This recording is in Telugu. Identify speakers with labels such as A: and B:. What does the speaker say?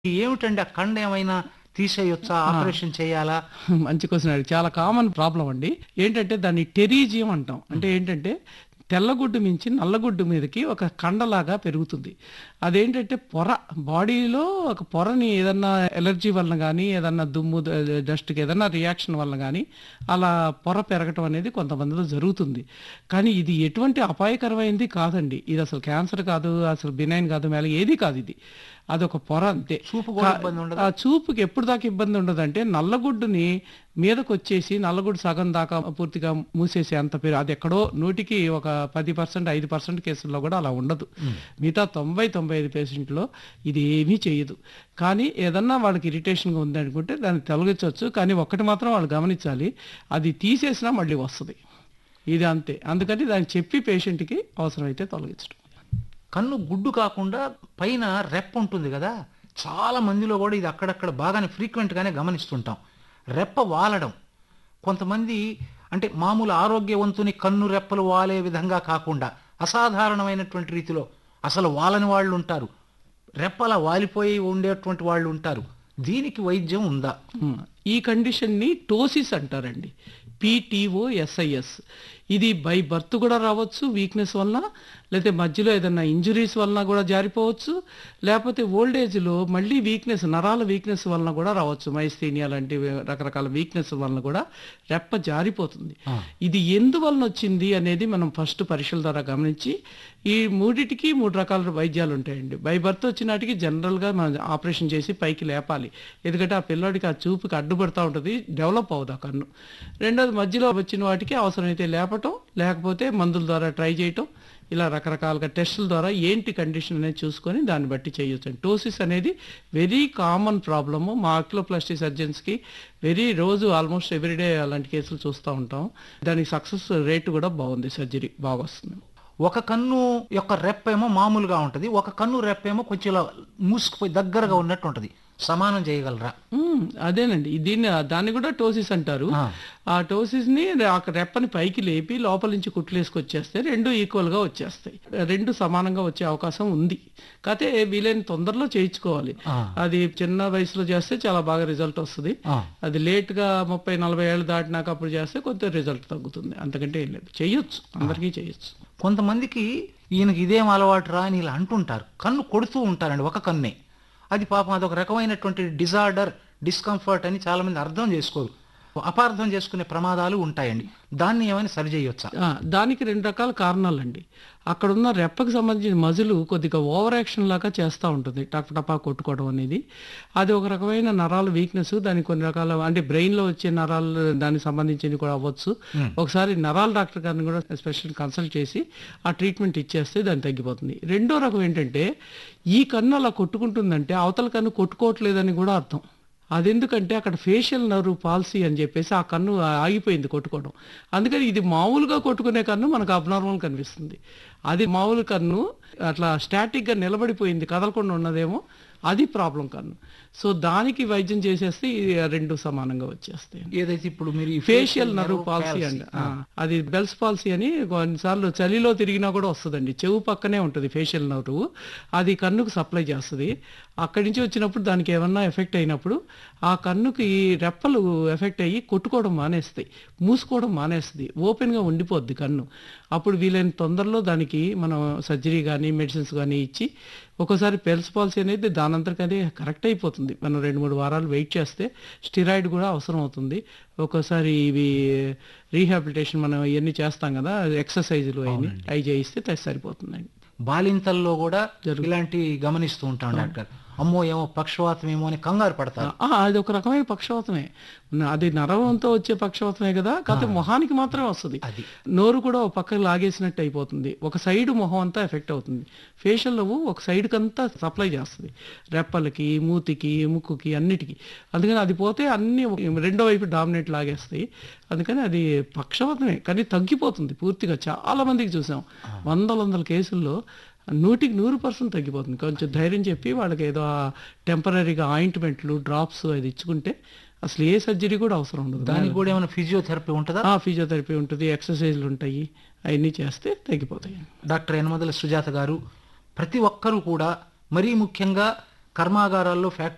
A: ఏమిటండి ఆ కండ ఏమైనా తీసేయొచ్చా ఆపరేషన్ చేయాలా
B: మంచి క్వశ్చన్ అడిగి చాలా కామన్ ప్రాబ్లం అండి ఏంటంటే దాన్ని టెరీజియం అంటాం అంటే ఏంటంటే తెల్లగుడ్డు మించి నల్లగుడ్డు మీదకి ఒక కండలాగా పెరుగుతుంది అదేంటంటే పొర బాడీలో ఒక పొరని ఏదన్నా ఎలర్జీ వలన కానీ ఏదన్నా దుమ్ము ద- డస్ట్కి ఏదన్నా రియాక్షన్ వలన కానీ అలా పొర పెరగటం అనేది కొంతమందిలో జరుగుతుంది కానీ ఇది ఎటువంటి అపాయకరమైంది కాదండి ఇది అసలు క్యాన్సర్ కాదు అసలు బినైన్ కాదు మేల ఏది కాదు ఇది అదొక పొర అంతే
A: చూపు కూడా
B: కా-
A: ఇబ్బంది ఉండదా?
B: ఆ చూపుకి ఎప్పుడు దాకా ఇబ్బంది ఉండదంటే నల్లగుడ్డుని మీదకి వచ్చేసి నల్లగుడ్డు సగం దాకా పూర్తిగా మూసేసే అంత పేరు అది ఎక్కడో నూటికి ఒక పది పర్సెంట్ ఐదు పర్సెంట్ కేసుల్లో కూడా అలా ఉండదు మిగతా తొంభై తొంభై ఐదు పేషెంట్లో ఇది ఏమీ చేయదు కానీ ఏదన్నా వాళ్ళకి ఇరిటేషన్గా ఉంది అనుకుంటే దాన్ని తొలగించవచ్చు కానీ ఒక్కటి మాత్రం వాళ్ళు గమనించాలి అది తీసేసినా మళ్ళీ వస్తుంది ఇది అంతే అందుకని దాన్ని చెప్పి పేషెంట్కి అవసరమైతే తొలగించడం
A: కన్ను గుడ్డు కాకుండా పైన రెప్ప ఉంటుంది కదా చాలా మందిలో కూడా ఇది అక్కడక్కడ బాగానే frequent గానే గమనిస్తుంటాం రెప్ప వాలడం కొంతమంది అంటే మామూలు ఆరోగ్యవంతుని కన్ను రెప్పలు వాలే విధంగా కాకుండా అసాధారణమైనటువంటి రీతిలో అసలు వాలని వాళ్ళు ఉంటారు రెప్పలా వాలిపోయి ఉండేటువంటి వాళ్ళు ఉంటారు దీనికి వైద్యం ఉందా
B: ఉమ్, ఈ కండిషన్ని టోసిస్ అంటారండి పిటిఓ ఎస్ఐఎస్ ఇది బై బర్త్ కూడా రావచ్చు వీక్నెస్ వలన లేకపోతే మధ్యలో ఏదైనా ఇంజురీస్ వలన కూడా జారిపోవచ్చు లేకపోతే ఓల్డ్ ఏజ్లో మళ్ళీ వీక్నెస్ నరాల వీక్నెస్ వలన కూడా రావచ్చు మైస్థీనియా లాంటి రకరకాల వీక్నెస్ వలన కూడా రెప్ప జారిపోతుంది ఇది ఎందువలన వచ్చింది అనేది మనం ఫస్ట్ పరీక్షల ద్వారా గమనించి ఈ మూడిటికి మూడు రకాల వైద్యాలు ఉంటాయండి బై బర్త్ వచ్చినాటికి జనరల్గా మనం ఆపరేషన్ చేసి పైకి లేపాలి ఎందుకంటే ఆ పిల్లోడికి ఆ చూపుకి అడ్డుపడతా ఉంటుంది డెవలప్ అవ్వదు ఆ కన్ను రెండోది మధ్యలో వచ్చిన వాటికి అవసరమైతే లేపటం లేకపోతే మందుల ద్వారా ట్రై చేయటం ఇలా రకరకాలుగా టెస్టుల ద్వారా ఏంటి కండిషన్ అనేది చూసుకొని దాన్ని బట్టి చేయొచ్చు టోసిస్ అనేది వెరీ కామన్ ప్రాబ్లము మా ఆక్లోప్లాస్టీ సర్జన్స్కి వెరీ రోజు ఆల్మోస్ట్ ఎవ్రీడే అలాంటి కేసులు చూస్తూ ఉంటాం దానికి సక్సెస్ రేటు కూడా బాగుంది సర్జరీ బాగా వస్తుంది
A: ఒక కన్ను యొక్క రెప్పేమో మామూలుగా ఉంటుంది ఒక కన్ను రెప్పేమో కొంచెం ఇలా మూసుకుపోయి దగ్గరగా ఉన్నట్టు ఉంటుంది సమానం చేయగలరా
B: మ్మ్, అదేనండి దీన్ని దాన్ని కూడా టోసిస్ అంటారు
A: ఆ.
B: ఆ టోసిస్ ని ఆ రెప్పని పైకి లేపి లోపల నుంచి కుట్లేసుకొచ్చేస్తే రెండు ఈక్వల్ గా వచ్చేస్తాయి రెండు సమానంగా వచ్చే అవకాశం ఉంది కాకపోతే వీలైన తొందరలో చేయించుకోవాలి
A: ఆ.
B: అది చిన్న వయసులో చేస్తే చాలా బాగా రిజల్ట్ వస్తుంది
A: ఆ.
B: అది లేట్ గా ముప్పై నలభై ఏళ్ళు దాటినాక అప్పుడు చేస్తే కొంత రిజల్ట్ తగ్గుతుంది అంతకంటే ఏం లేదు చేయొచ్చు అందరికీ చేయొచ్చు
A: కొంతమందికి ఈయనకి ఇదేం అలవాటు రా అని ఇలా అంటుంటారు కన్ను కొడుతూ ఉంటారండి ఒక కన్నే అది పాపం అదొక రకమైనటువంటి డిజార్డర్ డిస్కంఫర్ట్ అని చాలా మంది అర్థం చేసుకోరు అపార్థం చేసుకునే ప్రమాదాలు ఉంటాయండి దాన్ని ఏమైనా సరి చేయొచ్చా
B: ఆ, దానికి రెండు రకాల కారణాలండి అక్కడ ఉన్న రెప్పకి సంబంధించిన మజులు కొద్దిగా ఓవర్ యాక్షన్ లాగా చేస్తూ ఉంటుంది టప్ టపా కొట్టుకోవడం అనేది అది ఒక రకమైన నరాల వీక్నెస్ దానికి కొన్ని రకాల అంటే brain లో వచ్చే నరాలు దానికి సంబంధించినవి కూడా అవ్వచ్చు ఒకసారి నరాల డాక్టర్ గారిని కూడా స్పెషల్ కన్సల్ట్ చేసి ఆ ట్రీట్మెంట్ ఇచ్చేస్తే దాన్ని తగ్గిపోతుంది రెండో రకం ఏంటంటే ఈ కన్ను అలా కొట్టుకుంటుందంటే అవతల కన్ను కొట్టుకోవట్లేదని కూడా అర్థం అదెందుకంటే అక్కడ ఫేషియల్ నర్వ్ పాలసీ అని చెప్పేసి ఆ కన్ను ఆగిపోయింది కొట్టుకోవడం అందుకని ఇది మామూలుగా కొట్టుకునే కన్ను మనకు అబ్నార్మల్ కనిపిస్తుంది అది మామూలు కన్ను అట్లా స్టాటిక్గా నిలబడిపోయింది కదలకుండా ఉన్నదేమో అది ప్రాబ్లం కన్ను సో దానికి వైద్యం చేసేస్తే ఈ రెండు సమానంగా వచ్చేస్తాయి
A: ఏదైతే ఇప్పుడు మీరు ఈ
B: ఫేషియల్ నర్వ్ పాలసీ అండి ఆ, అది బెల్స్ పాలసీ అని కొన్నిసార్లు చలిలో తిరిగినా కూడా వస్తుందండి చెవు పక్కనే ఉంటుంది ఫేషియల్ నర్వ్ అది కన్నుకు సప్లై చేస్తుంది అక్కడి నుంచి వచ్చినప్పుడు దానికి ఏమన్నా ఎఫెక్ట్ అయినప్పుడు ఆ కన్నుకి రెప్పలు ఎఫెక్ట్ అయ్యి కొట్టుకోవడం మానేస్తాయి మూసుకోవడం మానేస్తుంది ఓపెన్గా ఉండిపోద్ది కన్ను అప్పుడు వీలైన తొందరలో దానికి మనం సర్జరీ కానీ మెడిసిన్స్ కానీ ఇచ్చి ఒక్కోసారి పెల్స్ పాలసీ అనేది దానంతరికి అదే కరెక్ట్ అయిపోతుంది మనం రెండు మూడు వారాలు వెయిట్ చేస్తే స్టిరాయిడ్ కూడా అవసరం అవుతుంది ఒక్కోసారి ఇవి రీహాబిలిటేషన్ మనం ఇవన్నీ చేస్తాం కదా ఎక్సర్సైజులు అవన్నీ అవి చేయిస్తే త- సరిపోతుందండి
A: బాలింతల్లో కూడా ఇలాంటి గమనిస్తూ ఉంటాం డాక్టర్ అమ్మో ఏమో పక్షవాతం ఏమో అని కంగారు పడతారు
B: ఆ, అది ఒక రకమైన పక్షవాతమే న- అది నరవంతో వచ్చే పక్షవాతమే కదా కాకపోతే మొహానికి మాత్రమే వస్తుంది
A: అది.
B: నోరు కూడా ఒక పక్కకు లాగేసినట్టు అయిపోతుంది ఒక సైడ్ మొహం అంతా ఎఫెక్ట్ అవుతుంది ఫేషియల్ నవ్వు ఒక సైడ్కి అంతా సప్లై చేస్తుంది రెప్పలకి మూతికి ముక్కుకి అన్నిటికీ అందుకని అది పోతే అన్ని ఒక- రెండో వైపు డామినేట్ లాగేస్తాయి అందుకని అది పక్షవాతమే కానీ తగ్గిపోతుంది పూర్తిగా చాలా మందికి చూసాం వందల వందల కేసుల్లో నూటికి నూరు పర్సెంట్ తగ్గిపోతుంది కొంచెం ధైర్యం చెప్పి వాళ్ళకి ఏదో టెంపరీగా ఆయింట్మెంట్లు డ్రాప్స్ అది ఇచ్చుకుంటే అసలు ఏ సర్జరీ కూడా అవసరం ఉండదు
A: దానికి కూడా ఏమైనా ఫిజియోథెరపీ ఉంటుందా
B: ఆ ఫిజియోథెరపీ ఉంటుంది ఎక్సర్సైజ్లు ఉంటాయి అవన్నీ చేస్తే తగ్గిపోతాయి
A: డాక్టర్ యనమదల సుజాత గారు ప్రతి ఒక్కరూ కూడా మరీ ముఖ్యంగా కర్మాగారాల్లో ఫ్యాక్టరీ